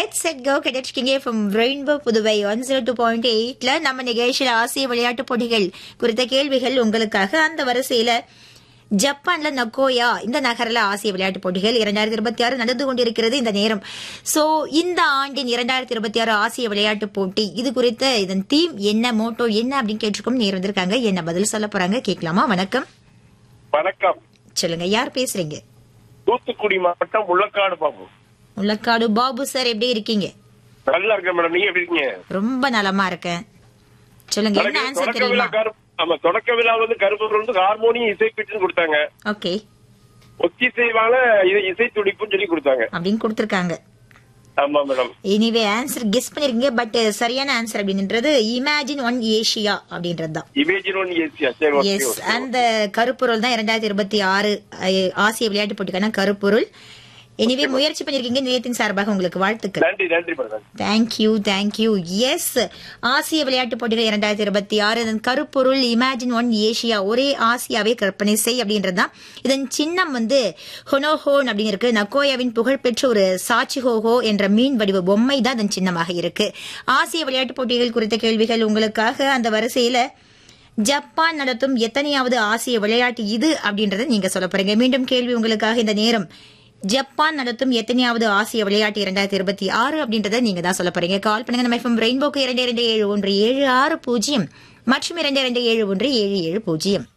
Get set go கிடைச்சிக்கிங்க from rainbow Puduvai one zero two point எயிட்ல நம்ம நிகழ்ச்சியில் ஆசிய விளையாட்டுப் போட்டிகள் குறித்த கேள்விகள் உங்களுக்காக அந்த வரிசையில ஜப்பான்ல நக்கோயா இந்த நகரில் ஆசிய விளையாட்டுப் போட்டிகள் இரண்டாயிரத்தி இருபத்தி ஆறு நடந்து கொண்டிருக்கிறது இந்த நேரம் சோ இந்த ஆண்டின் இரண்டாயிரத்தி இருபத்தி ஆறு ஆசிய விளையாட்டுப் போட்டி இது குறித்த இதன் தீம் என்ன மோட்டோ என்ன அப்படின்னு கேட்டிருக்கோம் நேர் வந்திருக்காங்க என்ன பதில் சொல்ல போறாங்க கேட்கலாமா வணக்கம் வணக்கம் சொல்லுங்க யார் பேசுறீங்க தூத்துக்குடி மாவட்டம் முள்ளக்காடு பாபு முள்ளக்காடு பாபு சார் எப்படி இருக்கீங்க நல்லா இருக்கேன் மேடம் நீங்க எப்படி இருக்கீங்க ரொம்ப நலமா இருக்கேன் சொல்லுங்க என்ன தொடக்க- ஆன்சர் தொடக்க விழா தெரியுமா கரு- ஆமா தொடக்க விழா வந்து கருப்பூர் வந்து ஹார்மோனியம் இசை பிட்டுன்னு கொடுத்தாங்க ஓகே ஒத்திசைவான இது இசை துடிப்புன்னு சொல்லி கொடுத்தாங்க அப்படின்னு கொடுத்திருக்காங்க ஆமா மேடம் எனிவே ஆன்சர் கெஸ் பண்ணிருக்கீங்க பட் சரியான ஆன்சர் அப்படின்றது இமேஜின் ஒன் ஏஷியா அப்படின்றது தான் இமேஜின் ஒன் ஏசியா சரி ஓகே எஸ் ஓகே. அந்த கருப்பொருள் தான் இரண்டாயிரத்தி இருபத்தி ஆறு ஆசிய விளையாட்டு போட்டிக்கான கருப்பொருள் எனிவே முயற்சி பண்ணிருக்கீங்க நிலையத்தின் சார்பாக உங்களுக்கு வாழ்த்துக்கள் நன்றி நன்றி மேடம் தேங்க்யூ தேங்க்யூ எஸ் ஆசிய விளையாட்டுப் போட்டிகள் இரண்டாயிரத்தி இருபத்தி ஆறு இதன் கருப்பொருள் இமேஜின் ஒன் ஏஷியா ஒரே ஆசியாவை கற்பனை செய் அப்படின்றதுதான் இதன் சின்னம் வந்து ஹொனோஹோன் அப்படின்னு இருக்கு நக்கோயாவின் புகழ்பெற்ற ஒரு சாச்சிஹோஹோ என்ற மீன் வடிவ பொம்மை தான் இதன் சின்னமாக இருக்கு ஆசிய விளையாட்டுப் போட்டிகள் குறித்த கேள்விகள் உங்களுக்காக அந்த வரிசையில ஜப்பான் நடத்தும் எத்தனையாவது ஆசிய விளையாட்டு இது அப்படின்றத நீங்க சொல்ல போறீங்க மீண்டும் கேள்வி உங்களுக்காக இந்த நேரம் ஜப்பான் நடத்தும் எத்தனையாவது ஆசிய விளையாட்டு இரண்டாயிரத்தி இருபத்தி ஆறு அப்படின்றத நீங்க தான் சொல்ல போறீங்க கால் பண்ணுங்க நம்ம எஃப்எம் ரெயின்போக்கு இரண்டு இரண்டு ஏழு ஒன்று ஏழு ஆறு பூஜ்ஜியம் மற்றும் இரண்டு இரண்டு ஏழு ஒன்று ஏழு ஏழு பூஜ்ஜியம்